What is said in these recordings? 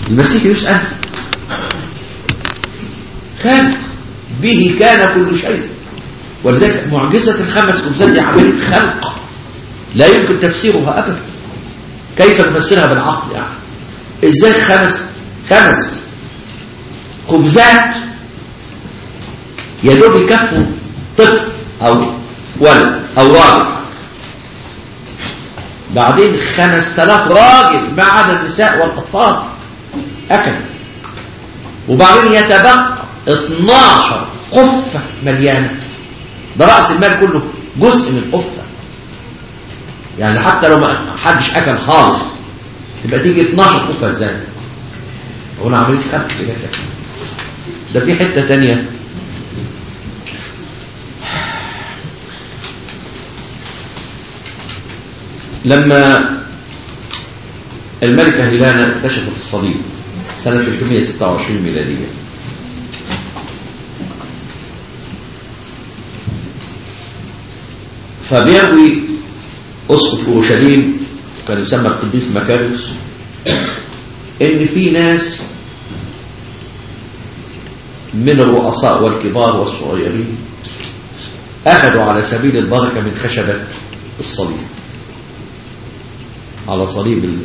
المسيح يسأل خالق به كان كل شيء ولذلك معجزة الخمس خبزات دي عملية خلق لا يمكن تفسيرها أبدا كيف نفسرها بالعقل يعني ازاي خمس خمس خبزات يا دوب يكفوا طفل او ولد او راجل بعدين خمس تلاف راجل ما عدا النساء والاطفال اكل وبعدين يتبقى 12 قفة مليانة ده رأس المال كله جزء من قفة يعني حتى لو ما حدش اكل خالص تبقى تيجي 12 قفة ازاي هنا عملية خلق كده ده في حتة تانية لما الملكة هيلانا اكتشفت الصليب سنة 326 ميلادية فبيروي أسقف أورشليم كان يسمى القديس مكاريوس إن في ناس من الرؤساء والكبار والصغيرين أخذوا على سبيل البركة من خشبة الصليب على صليب ال...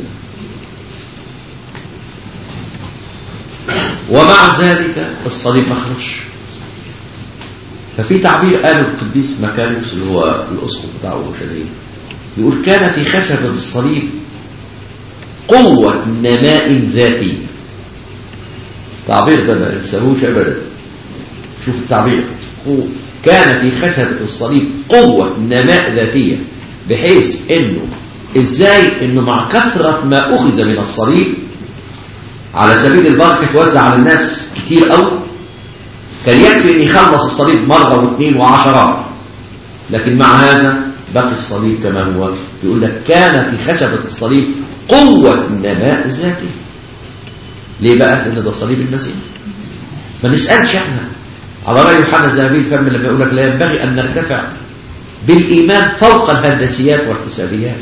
ومع ذلك الصليب ما خرجش ففي تعبير قاله القديس مكاريوس اللي هو الأسقف بتاع أورشليم يقول كان في خشبة الصليب قوة نماء ذاتي التعبير ده ما ينساهوش أبدا شوف التعبير كان في خشبة الصليب قوة نماء ذاتية بحيث انه ازاي انه مع كثرة ما اخذ من الصليب على سبيل البركة توزع على الناس كتير قوي كان يكفي ان يخلص الصليب مرة واثنين وعشرات لكن مع هذا باقي الصليب كما هو يقول لك كان في خشبة الصليب قوة نماء ذاتي ليه بقى لان ده صليب المسيح ما نسألش احنا على رأي يوحنا الذهبي الفم لما يقول لك لا ينبغي أن نرتفع بالإيمان فوق الهندسيات والحسابيات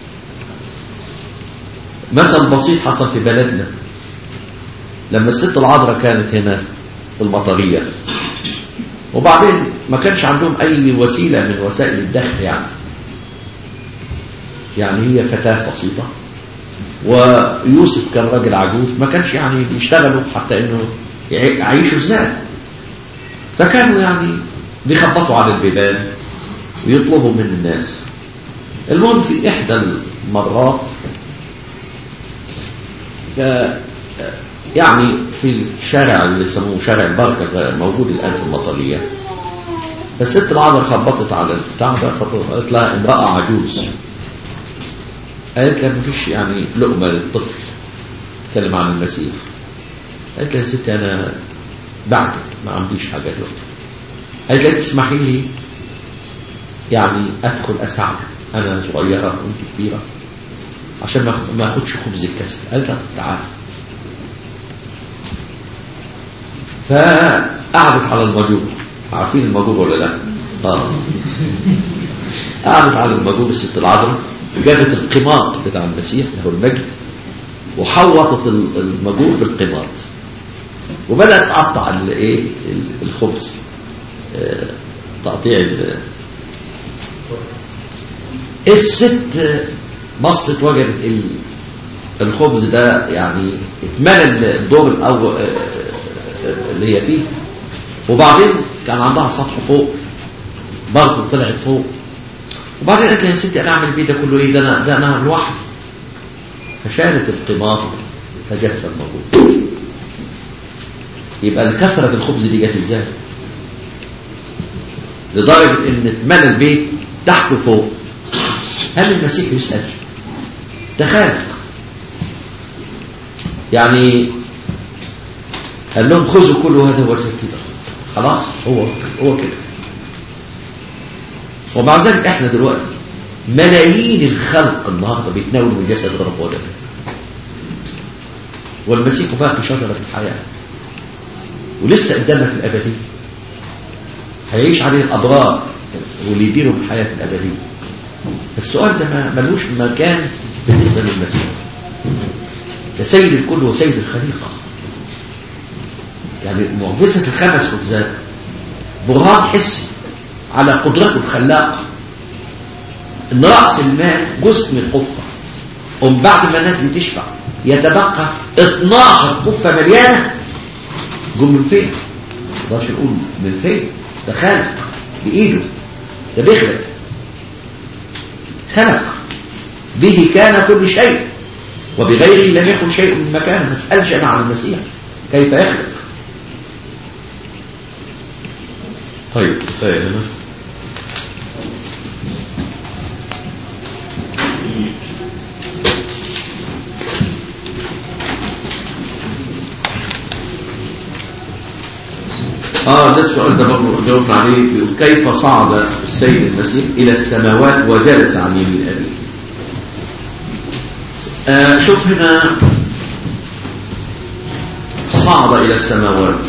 مثل بسيط حصل في بلدنا لما الست العذراء كانت هنا في المطرية وبعدين ما كانش عندهم أي وسيلة من وسائل الدخل يعني يعني هي فتاة بسيطة ويوسف كان راجل عجوز ما كانش يعني بيشتغلوا حتى انه يعيشوا ازاي فكانوا يعني بيخبطوا على البيبان ويطلبوا من الناس المهم في إحدى المرات يعني في الشارع اللي يسموه شارع البركة موجود الآن في المطرية فالست العذراء خبطت على البتاع ده قالت لها امرأة عجوز قالت لها مفيش يعني لقمة للطفل تكلم عن المسيح قالت لها يا ستي أنا بعد ما عنديش حاجة دلوقتي قالت لها تسمحي لي يعني أدخل أساعدك أنا صغيرة وأنت كبيرة عشان ما أخدش خبز الكسل قالت لها تعالى فقعدت على المجور عارفين المجور ولا لا آه. قعدت على المجور الست العذراء جابت القماط بتاع المسيح له المجد وحوطت المجور بالقماط وبدأت تقطع الايه الخبز تقطيع الست بصت وجدت الخبز ده يعني اتملى الدور الاول اللي هي فيه وبعدين كان عندها سطح فوق برضه طلعت فوق وبعدين قالت لها يا ستي انا اعمل فيه ده كله ايه ده انا ده انا لوحدي فشالت القمار فجف الموجود يبقى الكثرة الخبز دي جت ازاي لدرجة ان اتمنى البيت تحت وفوق هل المسيح يسأل تخالق يعني قال لهم خذوا كل هذا وارزقوا خلاص هو هو كده ومع ذلك احنا دلوقتي ملايين الخلق النهارده بيتناولوا من جسد رب ودم والمسيح باقي شجرة الحياة ولسه قدامنا في الأبدية هيعيش عليه الأضرار واللي يديروا الحياة الأبدية السؤال ده ما ملوش مكان بالنسبة للمسيح ده سيد الكل وسيد الخليقة يعني معجزة الخمس خبزات برهان حسي على قدرته الخلاقة ان رأس المال جزء من القفة ومن بعد ما الناس دي تشبع يتبقى 12 قفة مليانة جم من فين؟ ما نقدرش نقول من فين؟ ده خالق بإيده ده بيخلق خلق به كان كل شيء وبغيره لم يكن شيء من مكانه ما اسالش انا عن المسيح كيف يخلق طيب كفايه هنا اه ده السؤال ده برضه جاوبنا عليه بيقول كيف صعد السيد المسيح الى السماوات وجلس عن يمين ابيه آه شوف هنا صعد الى السماوات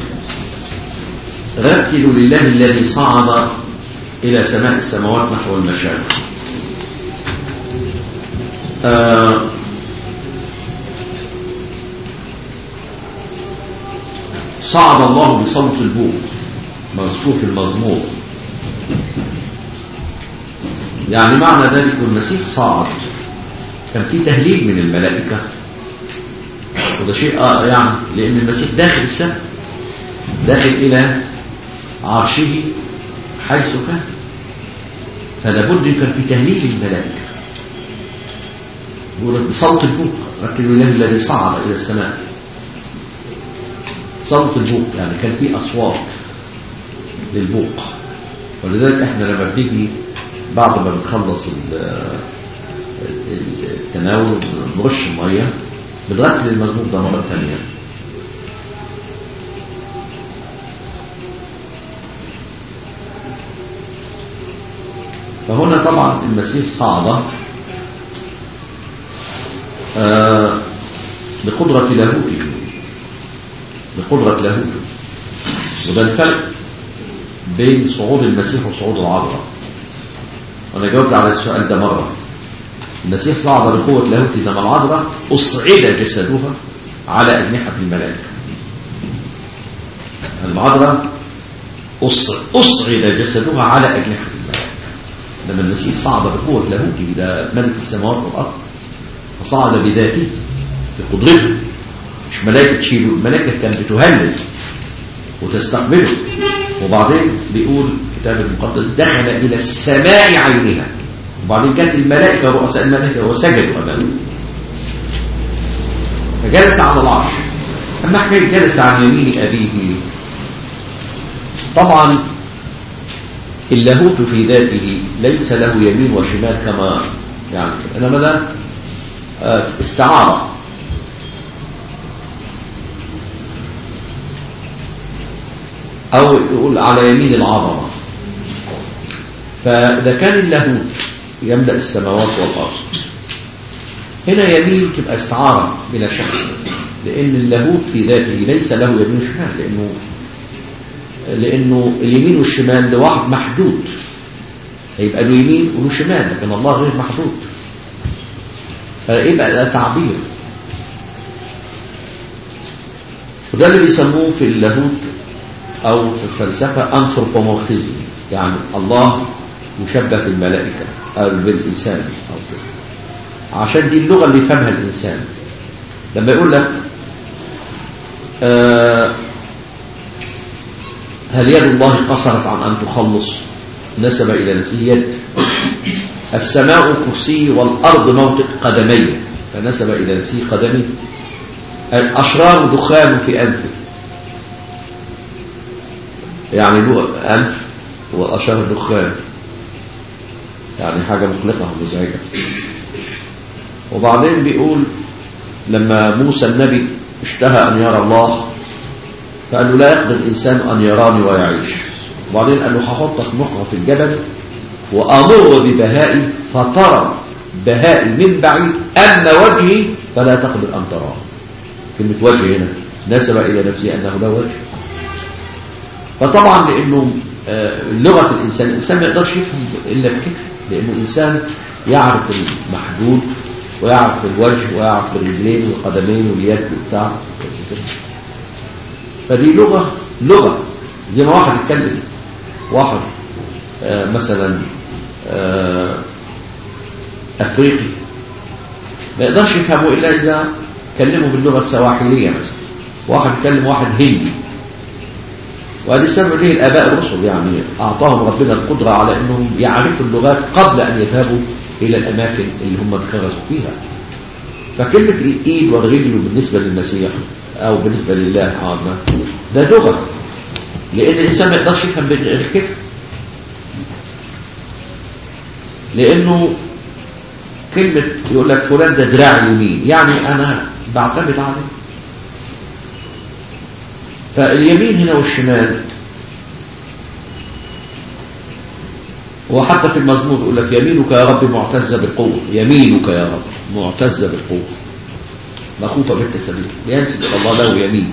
ركلوا لله الذي صعد الى سماء السماوات نحو المشارق آه صعد الله بصوت البوق مذكور في المزمور يعني معنى ذلك المسيح صعد كان في تهليل من الملائكة وده شيء آه يعني لأن المسيح داخل السماء داخل إلى عرشه حيث كان فلا بد كان في تهليل الملائكة يقول بصوت البوق ركب الله الذي صعد إلى السماء صوت البوق يعني كان في أصوات للبوق ولذلك احنا لما بنيجي بعد ما بنخلص التناول نرش المية بنرتل المزمور ده مرة ثانية فهنا طبعا المسيح صعد آه بقدرة لاهوته بقدرة لاهوته وده الفرق بين صعود المسيح وصعود العذراء وانا جاوبت على السؤال ده مرة المسيح صعد بقوة لاهوته انما العذراء اصعد جسدها على أجنحة الملائكة العذراء أصعد جسدها على أجنحة الملائكة لما المسيح صعد بقوة لاهوته ده ملك السماوات والأرض فصعد بذاته بقدرته مش ملائكة تشيله الملائكة كانت بتهلل وتستقبله وبعدين بيقول الكتاب المقدس دخل إلى السماء عينها وبعدين جت الملائكة رؤساء الملائكة وسجدوا أمامه فجلس على العرش أما حكاية جلس عن يمين أبيه طبعا اللاهوت في ذاته ليس له يمين وشمال كما يعني إنما ده استعارة أو يقول على يمين العظمة فإذا كان اللاهوت يملأ السماوات والأرض هنا يمين تبقى استعارة بلا شك لأن اللاهوت في ذاته ليس له يمين وشمال لأنه لأنه اليمين والشمال لواحد محدود هيبقى له يمين وله شمال لكن الله غير محدود فيبقى ده تعبير وده اللي بيسموه في اللاهوت أو في الفلسفة أنثروبومورفيزم يعني الله مشبه بالملائكة أو بالإنسان أو كده عشان دي اللغة اللي يفهمها الإنسان لما يقول لك آه هل يد الله قصرت عن أن تخلص نسب إلى نفسه يد السماء كرسي والأرض موطئ قدمي فنسب إلى نفسه قدمي الأشرار دخان في أنفه يعني له أنف والأشرار دخان يعني حاجة مقلقة ومزعجة وبعدين بيقول لما موسى النبي اشتهى أن يرى الله فقال له لا يقدر الإنسان أن يراني ويعيش وبعدين قال له هحطك نقرة في الجبل وأمر ببهائي فترى بهائي من بعيد أما وجهي فلا تقدر أن تراه كلمة وجه هنا نسب إلى نفسه أنه لا وجه فطبعا لأنه لغة الإنسان الإنسان ما يقدرش يفهم إلا بكده لأنه الإنسان يعرف المحدود ويعرف الوجه ويعرف الرجلين والقدمين واليد وبتاع فدي لغة لغة زي ما واحد يتكلم واحد آه مثلا آه أفريقي ما يقدرش يفهمه إلا إذا كلمه باللغة السواحلية مثلا واحد يكلم واحد هندي وهذا السبب ليه الآباء الرسل يعني أعطاهم ربنا القدرة على أنهم يعرفوا اللغات قبل أن يذهبوا إلى الأماكن اللي هم انكرزوا فيها فكلمة الإيد والرجل بالنسبة للمسيح أو بالنسبة لله عامة ده لغة لأن الإنسان ما يقدرش يفهم غير كده لأنه كلمة يقول لك فلان ده دراع اليمين يعني أنا بعتمد عليه فاليمين هنا والشمال وحتى في المزمور يقول لك يمينك يا رب معتزة بالقوة يمينك يا رب معتزة بالقوة مخوفة بالتسبيح ينسب إلى الله له يمين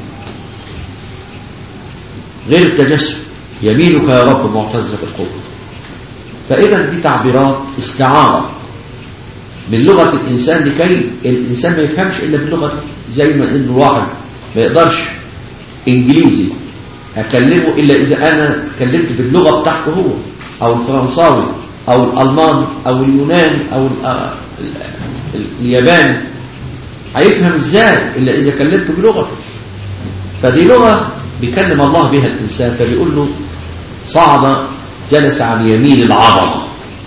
غير التجسد يمينك يا رب معتزة بالقوة فإذا دي تعبيرات استعارة من لغة الإنسان لكي الإنسان ما يفهمش إلا باللغة دي زي ما إن الواحد ما يقدرش إنجليزي أكلمه إلا إذا أنا كلمت باللغة بتاعته هو أو الفرنساوي أو الألماني أو اليوناني أو الياباني هيفهم إزاي إلا إذا كلمته بلغته فدي لغة بيكلم الله بها الإنسان فبيقول له صعد جلس عن يمين العظمة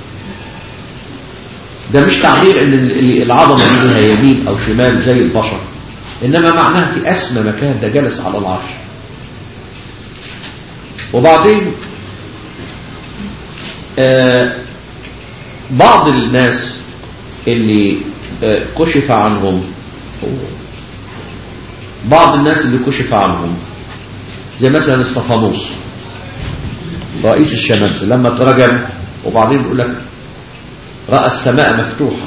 ده مش تعبير ان العظمة دي لها يمين او شمال زي البشر انما معناها في اسمى مكان ده جلس على العرش وبعدين آه بعض الناس اللي آه كشف عنهم بعض الناس اللي كشف عنهم زي مثلا استفانوس رئيس الشمس لما ترجم وبعدين يقول لك رأى السماء مفتوحة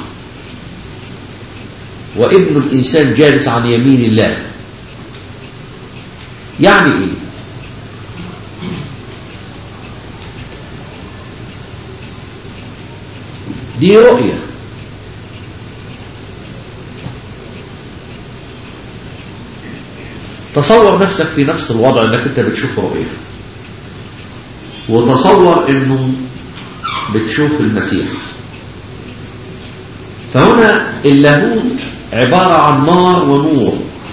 وابن الإنسان جالس عن يمين الله يعني إيه دي رؤية تصور نفسك في نفس الوضع انك انت بتشوف رؤية وتصور انه بتشوف المسيح فهنا اللاهوت عبارة عن نار ونور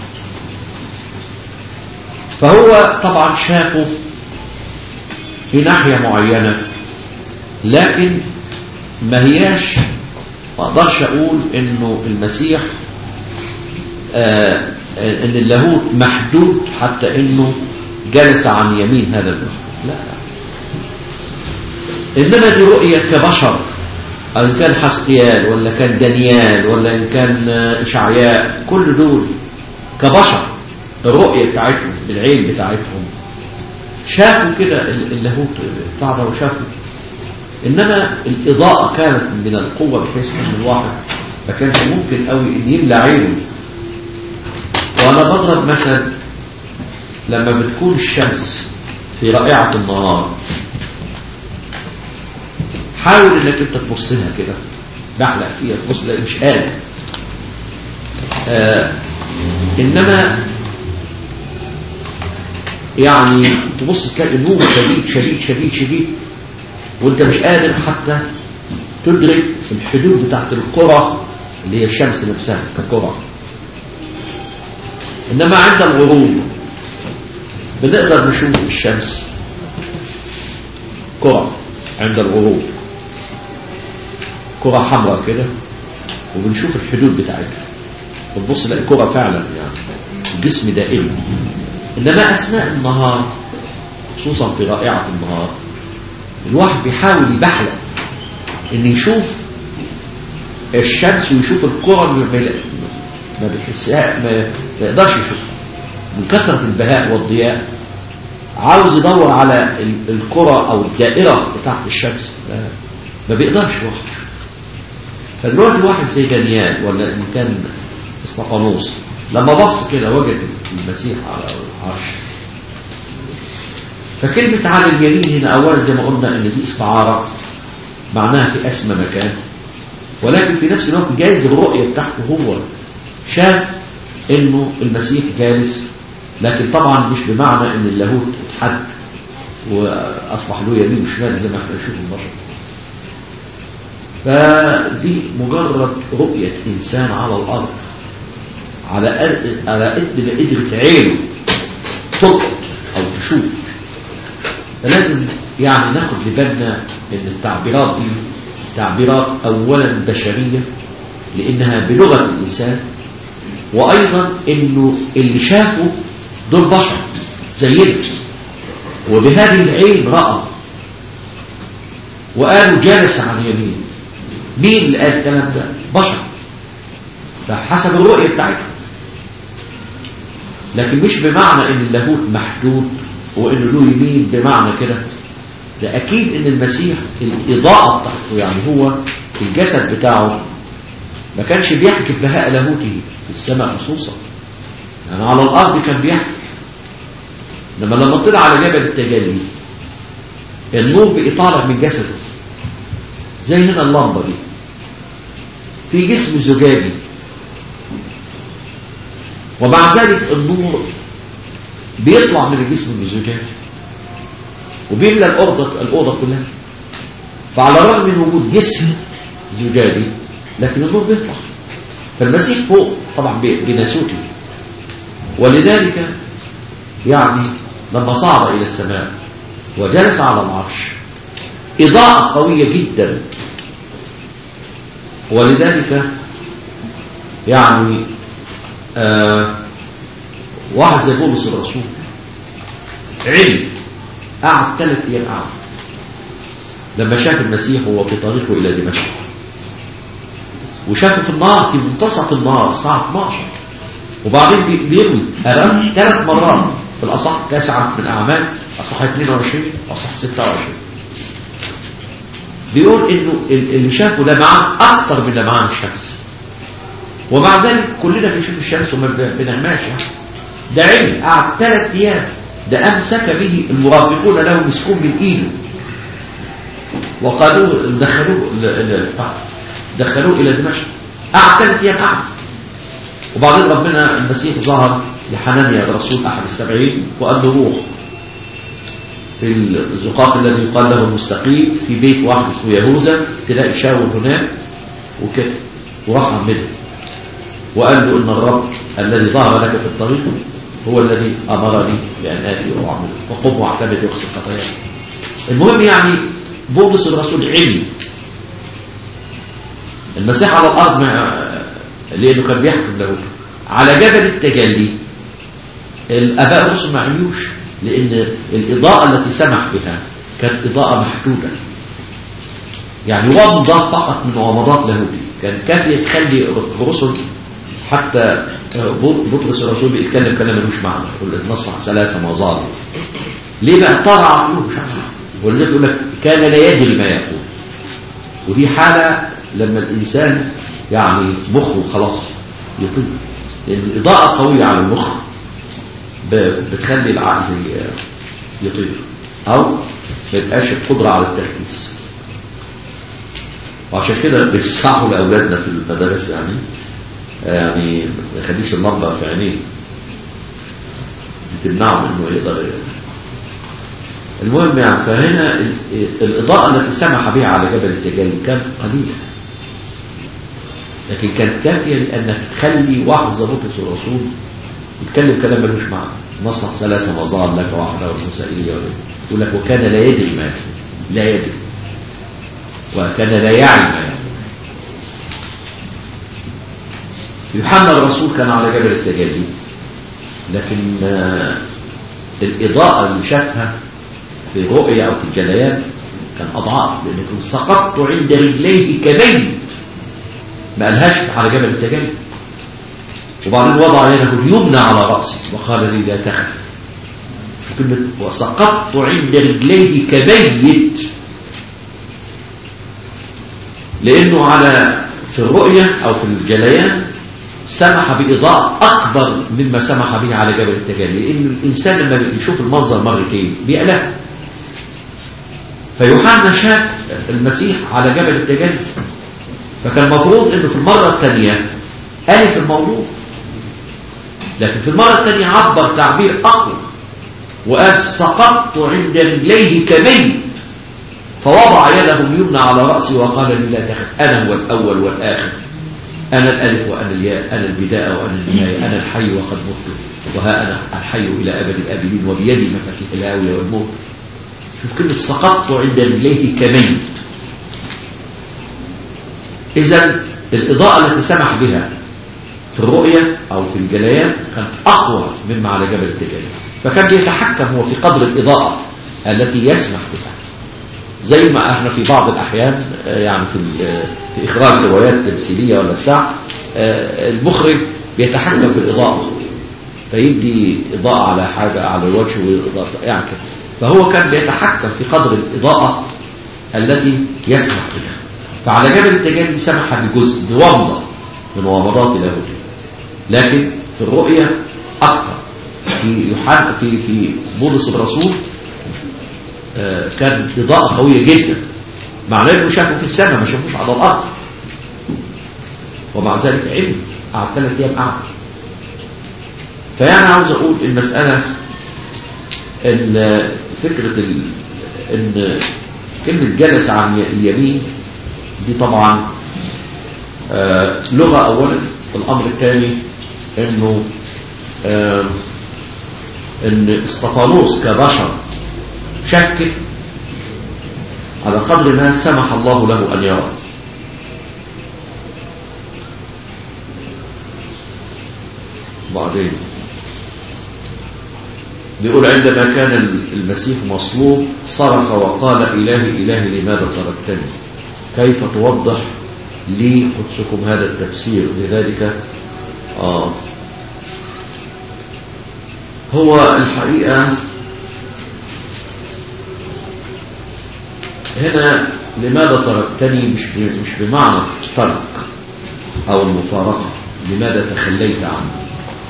فهو طبعا شافه في ناحية معينة لكن ما هياش ما اقدرش اقول انه المسيح آه ان اللاهوت محدود حتى انه جلس عن يمين هذا الرجل لا انما دي رؤية كبشر ان كان حسقيال ولا كان دانيال ولا ان كان اشعياء كل دول كبشر الرؤية بتاعتهم بالعين بتاعتهم شافوا كده اللاهوت بتاع ده وشافوا انما الاضاءة كانت من القوة بحيث ان الواحد ما كانش ممكن قوي ان يملى عينه وانا بضرب مثل لما بتكون الشمس في رائعة النهار حاول انك انت تبص لها كده بحلق فيها تبص لها مش قادر آه انما يعني تبص تلاقي النور شديد شديد شديد شديد وانت مش قادر حتى تدرك الحدود بتاعت القرى اللي هي الشمس نفسها كقرى انما عند الغروب بنقدر نشوف الشمس كرة عند الغروب كرة حمراء كده وبنشوف الحدود بتاعتها بنبص نلاقي كرة فعلا يعني الجسم دائري انما اثناء النهار خصوصا في رائعة النهار الواحد بيحاول يبحلق ان يشوف الشمس ويشوف الكرة ما بيحسها ما, ما يقدرش يشوفها من كثرة البهاء والضياء عاوز يدور على الكرة او الدائرة بتاعت الشمس ما, ما بيقدرش واحد فدلوقتي واحد زي دانيال ولا ان كان اسطفانوس لما بص كده وجد المسيح على العرش فكلمة على اليمين هنا أولا زي ما قلنا إن دي استعارة معناها في أسمى مكان ولكن في نفس الوقت جايز الرؤية بتاعته هو شاف انه المسيح جالس لكن طبعا مش بمعنى ان اللاهوت اتحد واصبح له يمين وشمال زي ما احنا نشوف البشر فدي مجرد رؤية انسان على الارض على قد على قد ما قدرت عينه تلقط او تشوف فلازم يعني ناخد لبالنا ان التعبيرات دي تعبيرات اولا بشريه لانها بلغه الانسان وايضا انه اللي شافه دول بشر زينا وبهذه العين راى وقالوا جالس عن يمين مين اللي قال الكلام ده بشر فحسب الرؤيه بتاعتهم لكن مش بمعنى ان اللاهوت محدود وانه له يمين بمعنى كده ده اكيد ان المسيح الاضاءه بتاعته يعني هو الجسد بتاعه ما كانش بيحكي بهاء لاهوته في السماء خصوصا يعني على الارض كان بيحكي لما لما طلع على جبل التجلي النور بقي طالع من جسده زي هنا اللمبه دي في جسم زجاجي ومع ذلك النور بيطلع من الجسم الزجاجي وبيملى الأوضة الأوضة كلها فعلى الرغم من وجود جسم زجاجي لكن النور بيطلع فالمسيح فوق طبعا بناسوته ولذلك يعني لما صعد إلى السماء وجلس على العرش إضاءة قوية جدا ولذلك يعني آه واحد زي بولس الرسول علم قعد ثلاث ايام قعد لما شاف المسيح وهو في طريقه الى دمشق وشافه في النار في منتصف النار الساعه 12 وبعدين بيروي أرام ثلاث مرات في الأصح تسعة من أعمال أصح 22 أصح 26 بيقول إنه اللي شافه لمعان أكتر من لمعان الشمس ومع ذلك كلنا بنشوف الشمس وما بنعماش يعني ده علم قعد ثلاث أيام ده أمسك به المرافقون له مسكون من إيده وقالوا دخلوه دخلوه إلى دمشق قعد ثلاث أيام قعد وبعدين ربنا المسيح ظهر لحنانيا الرسول أحد السبعين وقال له روح في الزقاق الذي يقال له المستقيم في بيت واحد اسمه يهوذا تلاقي شاول هناك وكده وراح منه وقال له ان الرب الذي ظهر لك في الطريق هو الذي امرني بان اتي واعمل وقم واعتمد واغسل خطاياك المهم يعني بولس الرسول علم المسيح على الارض مع لانه كان بيحكم له على جبل التجلي الاباء الرسل ما علموش لان الاضاءه التي سمح بها كانت اضاءه محدوده يعني ومضه فقط من ومضات لاهوتي كان كافيه تخلي الرسل حتى بطرس الرسول بيتكلم كلام ملوش معنى يقول نصنع ثلاثه مظالم ليه بقى طار عقله مش عارف ولذلك يقول لك كان لا يدري ما يقول ودي حاله لما الانسان يعني مخه خلاص يطير لان الاضاءه قويه على المخ بتخلي العقل يطير او ما يبقاش القدره على التركيز وعشان كده بينصحوا لاولادنا في المدارس يعني يعني ما يخليش اللمبه في عينيه بتمنعه انه يقدر المهم يعني فهنا الاضاءه التي سمح بها على جبل التجلي كانت قليله لكن كانت كافيه لانك تخلي واحد زي بطرس الرسول يتكلم كلام ملوش معنى نصنع ثلاثه مظال لك واحده وموسى ايليا يقول لك وكان لا يدري ما لا يدري وكان لا يعلم ما يقول يوحنا الرسول كان على جبل التجلي لكن الإضاءة اللي شافها في رؤية أو في الجليان كان أضعاف لأنكم سقطت عند رجليه كبيت ما قالهاش على جبل التجلي وبعدين وضع يده اليمنى على رأسي وقال لي لا تخف كلمة وسقطت عند رجليه كبيت لأنه على في الرؤية أو في الجليان سمح بإضاءة أكبر مما سمح به على جبل التجلي لأن الإنسان لما يشوف المنظر مرتين بيقلق فيوحنا شاف المسيح على جبل التجلي فكان المفروض انه في المرة الثانية ألف الموضوع لكن في المرة الثانية عبر تعبير أقوى وقال سقطت عند رجليه كميت فوضع يده اليمنى على رأسي وقال لي لا تخف أنا هو الأول والآخر أنا الألف وأنا الياء أنا البداية وأنا النهاية أنا الحي وقد مت وها أنا الحي إلى أبد الآبدين وبيدي مفاتيح الهاوية والموت شوف كلمة سقطت عند رجليه كميت إذا الإضاءة التي سمح بها في الرؤية أو في الجليان كانت أقوى مما على جبل التجاري فكان بيتحكم هو في قدر الإضاءة التي يسمح بها زي ما احنا في بعض الأحيان يعني في, في إخراج روايات تمثيلية ولا بتاع المخرج بيتحكم في الإضاءة فيدي إضاءة على حاجة على الوجه وإضاءة يعني كده فهو كان بيتحكم في قدر الإضاءة التي يسمح بها فعلى جبل التجاري سمح بجزء بومضة من ومضات لاهوتي لكن في الرؤية أكثر في يوحنا في في بولس الرسول آه كان إضاءة قوية جدا معناه انه شافوا في السماء ما شافوش على الأرض ومع ذلك علم قعد ثلاث أيام قعد فيعني عاوز أقول المسألة إن فكرة ال... إن كلمة جلس عن اليمين دي طبعا آه لغة أولا الأمر الثاني إنه آه إن استفانوس كبشر شك على قدر ما سمح الله له أن يرى بعدين بيقول عندما كان المسيح مصلوب صرخ وقال إلهي إلهي لماذا تركتني كيف توضح لي قدسكم هذا التفسير لذلك آه هو الحقيقة هنا لماذا تركتني مش مش بمعنى الترك أو المفارقة لماذا تخليت عني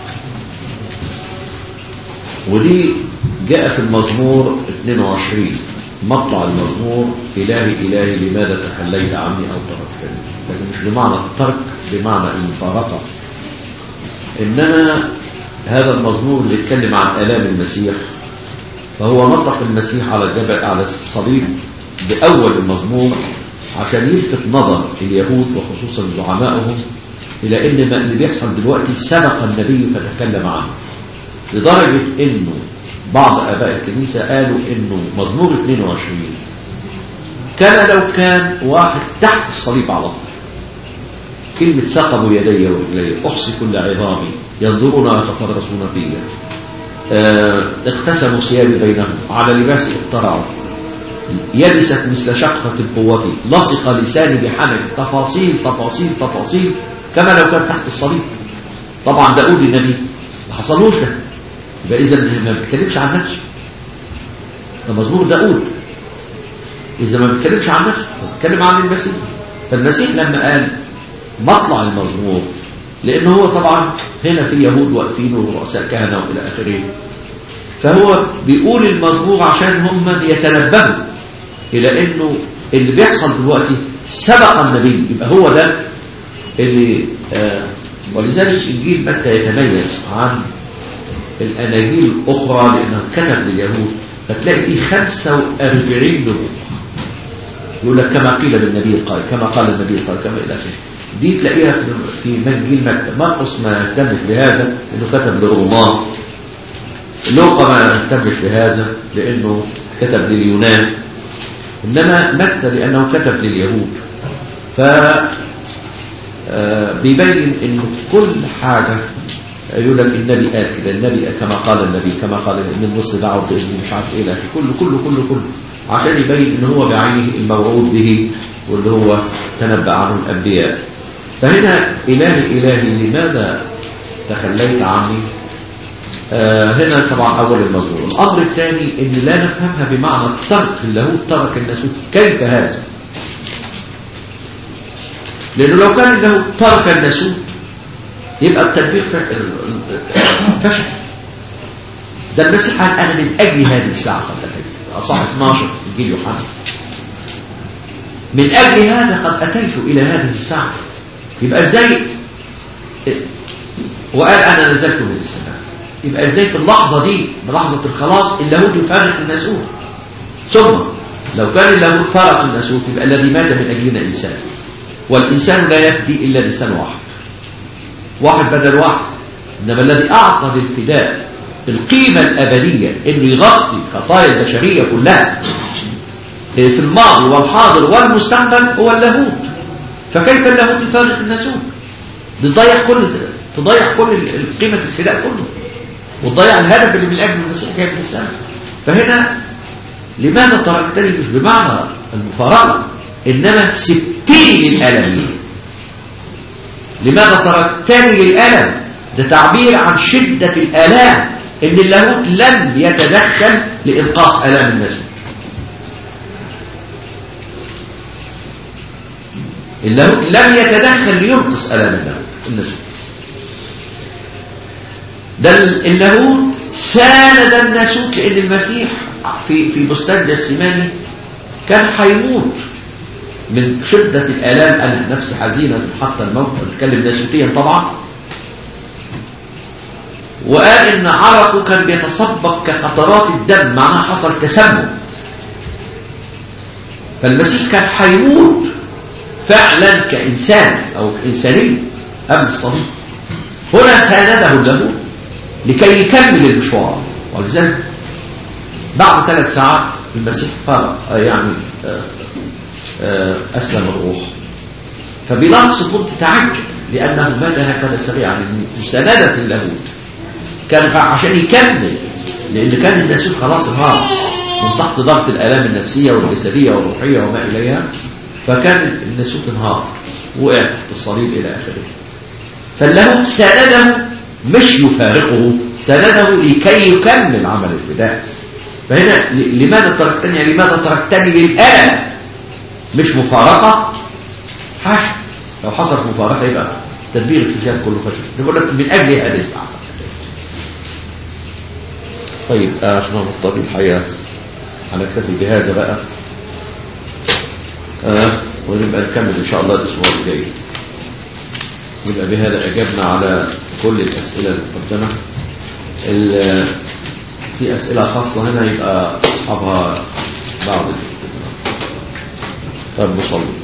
ودي جاء في المزمور 22 مطلع المزمور إلهي إلهي لماذا تخليت عني أو تركتني لكن مش بمعنى الترك بمعنى المفارقة إنما هذا المزمور اللي يتكلم عن آلام المسيح فهو نطق المسيح على الجبل على الصليب بأول المزمور عشان يلفت نظر اليهود وخصوصا زعمائهم إلى إن ما اللي بيحصل دلوقتي سبق النبي فتكلم عنه لدرجة إنه بعض آباء الكنيسة قالوا إنه مزمور 22 كان لو كان واحد تحت الصليب على طول كلمة ثقبوا يدي ورجلي أحصي كل عظامي ينظرون ويتفرسون فيا اه اقتسموا ثيابي بينهم على لباسي اقترعوا يبست مثل شقفة القوة لصق لساني بحنك تفاصيل تفاصيل تفاصيل كما لو كان تحت الصليب طبعا داود النبي ما حصلوش ده يبقى إذا ما بيتكلمش عن نفسه ده مزمور داود إذا ما بيتكلمش عن نفسه بيتكلم عن المسيح فالمسيح لما قال مطلع المزمور لأنه هو طبعا هنا في يهود واقفين ورؤساء كهنة وإلى آخره فهو بيقول المزمور عشان هم يتنبهوا إلى أنه اللي بيحصل دلوقتي سبق النبي يبقى هو ده اللي آه ولذلك إنجيل متى يتميز عن الأناجيل الأخرى لأنه كتب لليهود فتلاقي فيه 45 نبوة يقول لك كما قيل للنبي القائل كما قال النبي القائل كما إلى آخره دي تلاقيها في منجيل متى مرقس ما اهتمش بهذا لأنه كتب للرومان لوقا ما اهتمش بهذا لأنه كتب لليونان إنما متى لأنه كتب لليهود ف بيبين انه كل حاجة يقول لك النبي قال كده النبي كما قال النبي كما قال ان النص دعوه باسمه مش عارف ايه لكن كله كله كله كله عشان يبين ان هو بعينه الموعود به واللي هو تنبأ عنه الانبياء فهنا الهي الهي لماذا تخليت عني آه هنا طبعا اول المزمور الامر الثاني ان لا نفهمها بمعنى الترك اللاهوت ترك الناسوت كيف هذا لأنه لو كان له ترك النسوت يبقى التدبير فشل ده المسيح قال أنا من أجل هذه الساعة خلتك أصح 12 إنجيل يوحنا من أجل هذا قد أتيت إلى هذه الساعة يبقى ازاي وقال أنا نزلت من السماء يبقى ازاي في اللحظة دي بلحظة الخلاص اللاهوت يفارق الناسوت ثم لو كان اللاهوت فارق الناسوت يبقى الذي مات من أجلنا إنسان والإنسان لا يفدي إلا إنسان واحد واحد بدل واحد إنما الذي أعطى للفداء القيمة الأبدية إنه يغطي خطايا البشرية كلها في الماضي والحاضر والمستقبل هو اللاهوت فكيف اللاهوت يفارق الناسوت تضيع كل تضيع كل قيمة الفداء كله وتضيع الهدف اللي من أجل المسيح جاي من السماء فهنا لماذا تركتني مش بمعنى المفارقة إنما سبتني للألم لماذا تركتني للألم ده تعبير عن شدة الآلام إن اللاهوت لم يتدخل لإنقاص آلام الناس اللاهوت لم يتدخل لينقص آلام الناس ده اللاهوت ساند الناسوت لأن المسيح في في بستان جسيماني كان هيموت من شدة الآلام أنا نفسي حزينة حتى الموت بتكلم ناسوتيا طبعا وقال إن عرقه كان بيتصبب كقطرات الدم معناها حصل تسمم فالمسيح كان هيموت فعلا كإنسان أو كإنسانية قبل الصليب هنا سانده اللاهوت لكي يكمل المشوار ولذلك بعد ثلاث ساعات المسيح فارق يعني أسلم الروح فبيلاطس كنت تعجب لأنه مات هكذا سريعا مساندة اللاهوت كان عشان يكمل لأن كان الناسوت خلاص انهار من تحت ضغط الآلام النفسية والجسدية والروحية وما إليها فكان الناسوت انهار وقع تحت الصليب إلى آخره فاللاهوت سانده مش يفارقه سانده لكي يكمل عمل الفداء فهنا لماذا تركتني يعني لماذا تركتني للآلم مش مفارقة حاشا لو حصلت مفارقة يبقى تدبير الفشل كله فشل نقول لك من أجل هذه الساعة طيب احنا نطبق الحياة هنكتفي بهذا بقى آه ونبقى نكمل ان شاء الله الاسبوع الجاي يبقى بهذا اجبنا على كل الاسئله المقدمه في اسئله خاصه هنا يبقى اصحابها بعض طيب نصلي